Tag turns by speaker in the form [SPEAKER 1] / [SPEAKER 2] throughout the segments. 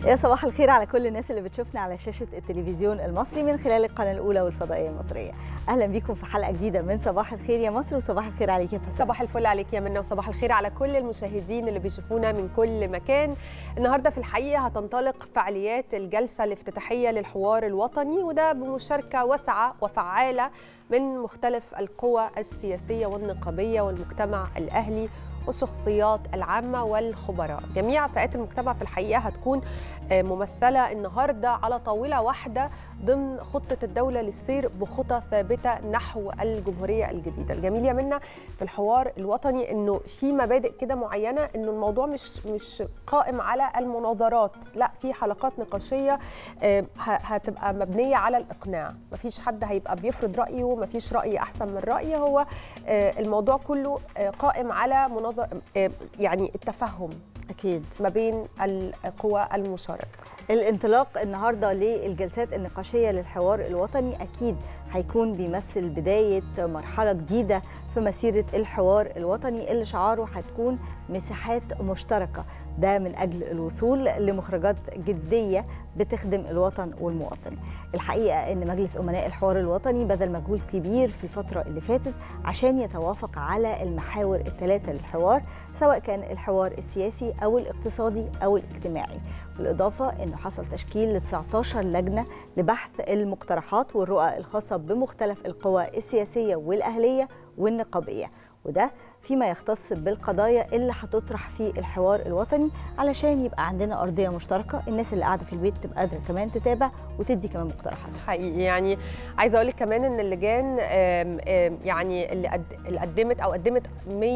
[SPEAKER 1] يا صباح الخير على كل الناس اللي بتشوفنا على شاشة التلفزيون المصري من خلال القناة الأولى والفضائية المصرية أهلا بيكم في حلقة جديدة من صباح الخير يا مصر وصباح الخير عليك يا فساد
[SPEAKER 2] صباح الفل عليك يا منى وصباح الخير على كل المشاهدين اللي بيشوفونا من كل مكان النهارده في الحقيقه هتنطلق فعاليات الجلسه الافتتاحيه للحوار الوطني وده بمشاركه واسعه وفعاله من مختلف القوى السياسيه والنقابيه والمجتمع الاهلي والشخصيات العامة والخبراء جميع فئات المجتمع في الحقيقة هتكون ممثلة النهاردة على طاولة واحدة ضمن خطة الدولة للسير بخطى ثابتة نحو الجمهورية الجديدة الجميل يا منا في الحوار الوطني انه في مبادئ كده معينة انه الموضوع مش مش قائم على المناظرات لا في حلقات نقاشية هتبقى مبنية على الإقناع مفيش حد هيبقى بيفرض رأيه مفيش رأي أحسن من رأي هو الموضوع كله قائم على مناظرة يعني التفهم
[SPEAKER 1] أكيد
[SPEAKER 2] ما بين القوى المشاركة
[SPEAKER 1] الانطلاق النهارده للجلسات النقاشيه للحوار الوطني اكيد هيكون بيمثل بدايه مرحله جديده في مسيره الحوار الوطني اللي شعاره هتكون مساحات مشتركه ده من اجل الوصول لمخرجات جديه بتخدم الوطن والمواطن. الحقيقه ان مجلس امناء الحوار الوطني بذل مجهود كبير في الفتره اللي فاتت عشان يتوافق على المحاور الثلاثه للحوار سواء كان الحوار السياسي او الاقتصادي او الاجتماعي. بالاضافه انه حصل تشكيل ل 19 لجنه لبحث المقترحات والرؤى الخاصه بمختلف القوى السياسيه والاهليه والنقابيه وده فيما يختص بالقضايا اللي هتطرح في الحوار الوطني علشان يبقى عندنا ارضيه مشتركه الناس اللي قاعده في البيت تبقى قادره كمان تتابع وتدي كمان مقترحات
[SPEAKER 2] حقيقي يعني عايزه اقول لك كمان ان اللجان يعني اللي قدمت او قدمت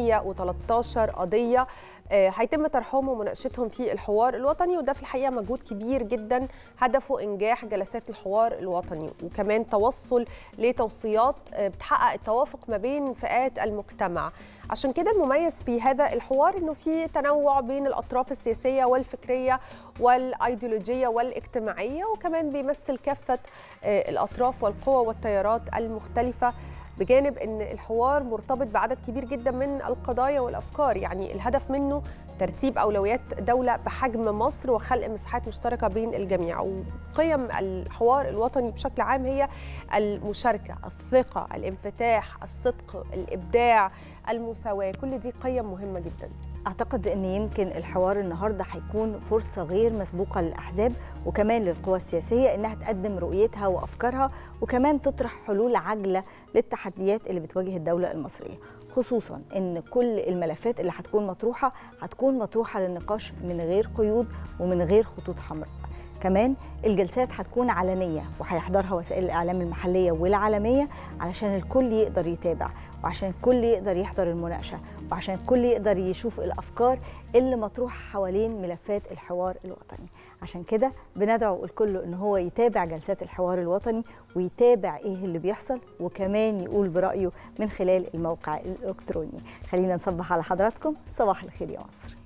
[SPEAKER 2] 113 قضيه هيتم طرحهم ومناقشتهم في الحوار الوطني وده في الحقيقه مجهود كبير جدا هدفه انجاح جلسات الحوار الوطني وكمان توصل لتوصيات بتحقق التوافق ما بين فئات المجتمع عشان كده المميز في هذا الحوار انه في تنوع بين الاطراف السياسيه والفكريه والايديولوجيه والاجتماعيه وكمان بيمثل كافه الاطراف والقوى والتيارات المختلفه بجانب ان الحوار مرتبط بعدد كبير جدا من القضايا والافكار يعني الهدف منه ترتيب اولويات دوله بحجم مصر وخلق مساحات مشتركه بين الجميع وقيم الحوار الوطني بشكل عام هي المشاركه الثقه الانفتاح الصدق الابداع المساواه كل دي قيم مهمه جدا
[SPEAKER 1] اعتقد ان يمكن الحوار النهارده هيكون فرصه غير مسبوقه للاحزاب وكمان للقوى السياسيه انها تقدم رؤيتها وافكارها وكمان تطرح حلول عاجله للتحديات اللي بتواجه الدوله المصريه خصوصا ان كل الملفات اللي هتكون مطروحه هتكون مطروحه للنقاش من غير قيود ومن غير خطوط حمراء كمان الجلسات هتكون علنية وهيحضرها وسائل الإعلام المحلية والعالمية علشان الكل يقدر يتابع وعشان الكل يقدر يحضر المناقشة وعشان الكل يقدر يشوف الأفكار اللي مطروحة حوالين ملفات الحوار الوطني عشان كده بندعو الكل ان هو يتابع جلسات الحوار الوطني ويتابع ايه اللي بيحصل وكمان يقول برأيه من خلال الموقع الإلكتروني خلينا نصبح على حضراتكم صباح الخير يا مصر